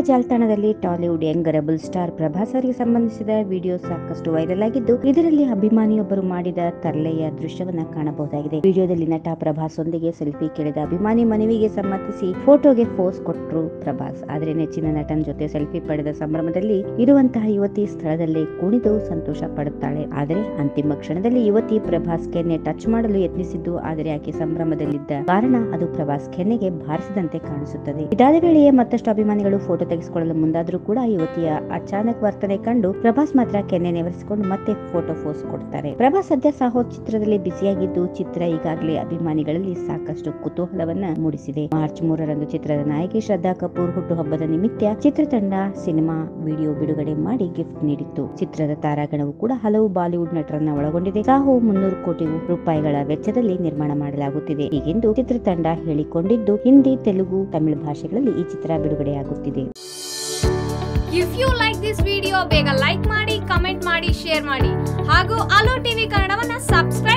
ಜಾಲತಾಣದಲ್ಲಿ Tollywood young rebel star Prabhas ಅವರಿಗೆ ಸಂಬಂಧಿಸಿದ ವಿಡಿಯೋ ಸಾಕಷ್ಟು ವೈರಲ್ ಆಗಿದ್ದು ಇದರಲ್ಲಿ ಅಭಿಮಾನಿಯೊಬ್ಬರು ಮಾಡಿದ ತರ್ಲೆಯ ದೃಶ್ಯವನ್ನ ಕಾಣಬಹುದಾಗಿದೆ ವಿಡಿಯೋದಲ್ಲಿ ನಟ ಪ್ರಭಾಸ್ ಒಂದಿಗೆ ಸೆಲ್ಫಿ ಕೇಳಿದ ಅಭಿಮಾನಿ ಮನವಿಗೆ ಸಮ್ಮತಿಸಿ ಫೋಟೋಗೆ ಫೋಸ್ ಕೊಟ್ಟರು ಪ್ರಭಾಸ್ ಆದ್ರೆ ನೆಚ್ಚಿನ ನಟನ ಜೊತೆ ಸೆಲ್ಫಿ ಪಡೆದ ಸಂಭ್ರಮದಲ್ಲಿ ಇರುವಂತಹ ಯುವತಿ ಸ್ಥಳದಲ್ಲೇ ಕುಣಿದು ಸಂತೋಷ ಪಡುತ್ತಾಳೆ ಆದರೆ ಅಂತಿಮ ಕ್ಷಣದಲ್ಲಿ ಯುವತಿ ಪ್ರಭಾಸ್ ಕೆನ್ನೆ ಟಚ್ ಮಾಡಲು ಯತ್ನಿಸಿದ್ದು ಆದರೆ ಆಕೆ ಸಂಭ್ರಮದಲ್ಲಿದ್ದ ಕಾರಣ ಅದು ಪ್ರಭಾಸ್ ಕೆನ್ನೆಗೆ ಬಾರಿಸಿದಂತೆ ಕಾಣಿಸುತ್ತದೆ ಇದಾದ ವೇಳೆಯೇ ಮತ್ತಷ್ಟು ಅಭಿಮಾನಿಗಳು ಫೋಟೋ ತೆಗೆಸಿಕೊಳ್ಳಲು ಮುಂದಾದರೂ ಕೂಡ ಯುವತಿಯ ಅಚಾನಕ್ ವರ್ತನೆ ಕಂಡು ಪ್ರಭಾಸ್ ಮಾತ್ರ ಕೆನ್ನೆ ನೆವರಿಸಿಕೊಂಡು ಮತ್ತೆ ಫೋಟೋ ಫೋಸ್ ಕೊಡ್ತಾರೆ ಪ್ರಭಾಸ್ ಸದ್ಯ ಸಾಹೋ ಚಿತ್ರದಲ್ಲಿ ಬ್ಯುಸಿಯಾಗಿದ್ದು ಚಿತ್ರ ಈಗಾಗಲೇ ಅಭಿಮಾನಿಗಳಲ್ಲಿ ಸಾಕಷ್ಟು ಕುತೂಹಲವನ್ನ ಮೂಡಿಸಿದೆ ಮಾರ್ಚ್ ಮೂರರಂದು ಚಿತ್ರದ ನಾಯಕಿ ಶ್ರದ್ಧಾ ಕಪೂರ್ ಹುಟ್ಟುಹಬ್ಬದ ನಿಮಿತ್ತ ಚಿತ್ರತಂಡ ಸಿನಿಮಾ ವಿಡಿಯೋ ಬಿಡುಗಡೆ ಮಾಡಿ ಗಿಫ್ಟ್ ನೀಡಿತ್ತು ಚಿತ್ರದ ತಾರಾಗಣವು ಕೂಡ ಹಲವು ಬಾಲಿವುಡ್ ನಟರನ್ನ ಒಳಗೊಂಡಿದೆ ಸಾಹೋ ಮುನ್ನೂರು ಕೋಟಿ ರೂಪಾಯಿಗಳ ವೆಚ್ಚದಲ್ಲಿ ನಿರ್ಮಾಣ ಮಾಡಲಾಗುತ್ತಿದೆ ಹೀಗೆಂದು ಚಿತ್ರತಂಡ ಹೇಳಿಕೊಂಡಿದ್ದು ಹಿಂದಿ ತೆಲುಗು ತಮಿಳು ಭಾಷೆಗಳಲ್ಲಿ ಈ ಚಿತ್ರ ಬಿಡುಗಡೆಯಾಗುತ್ತಿದೆ if you like this video ಬೇಗ ಲೈಕ್ ಮಾಡಿ ಕಮೆಂಟ್ ಮಾಡಿ ಶೇರ್ ಮಾಡಿ ಹಾಗೂ ಅಲೋ ಟಿವಿ ಕನ್ನಡವನ್ನ ಸಬ್ಸ್ಕ್ರೈಬ್